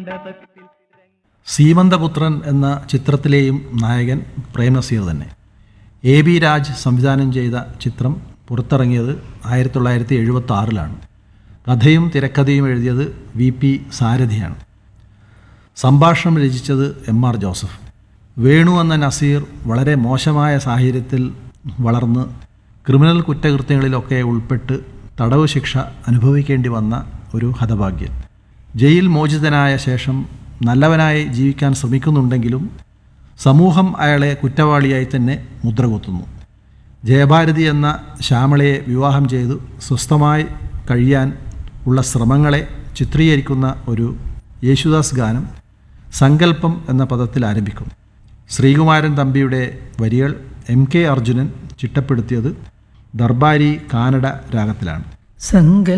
സീമന്തപുത്രൻ എന്ന ചിത്രത്തിലെയും നായകൻ പ്രേം നസീർ തന്നെ എ ബി രാജ് സംവിധാനം ചെയ്ത ചിത്രം പുറത്തിറങ്ങിയത് ആയിരത്തി തൊള്ളായിരത്തി എഴുപത്തി ആറിലാണ് കഥയും തിരക്കഥയും എഴുതിയത് വി പി സാരഥിയാണ് സംഭാഷണം രചിച്ചത് എം ആർ ജോസഫ് വേണു എന്ന നസീർ വളരെ മോശമായ സാഹചര്യത്തിൽ വളർന്ന് ക്രിമിനൽ കുറ്റകൃത്യങ്ങളിലൊക്കെ ഉൾപ്പെട്ട് തടവ് ശിക്ഷ അനുഭവിക്കേണ്ടി വന്ന ഒരു ഹതഭാഗ്യൻ ജയിൽ മോചിതനായ ശേഷം നല്ലവനായി ജീവിക്കാൻ ശ്രമിക്കുന്നുണ്ടെങ്കിലും സമൂഹം അയാളെ കുറ്റവാളിയായി തന്നെ മുദ്രകുത്തുന്നു ജയഭാരതി എന്ന ശ്യാമളയെ വിവാഹം ചെയ്തു സ്വസ്ഥമായി കഴിയാൻ ഉള്ള ശ്രമങ്ങളെ ചിത്രീകരിക്കുന്ന ഒരു യേശുദാസ് ഗാനം സങ്കല്പം എന്ന പദത്തിൽ ആരംഭിക്കും ശ്രീകുമാരൻ തമ്പിയുടെ വരികൾ എം കെ അർജുനൻ ചിട്ടപ്പെടുത്തിയത് ദർബാരി കാനഡ രാഗത്തിലാണ് സങ്കൽ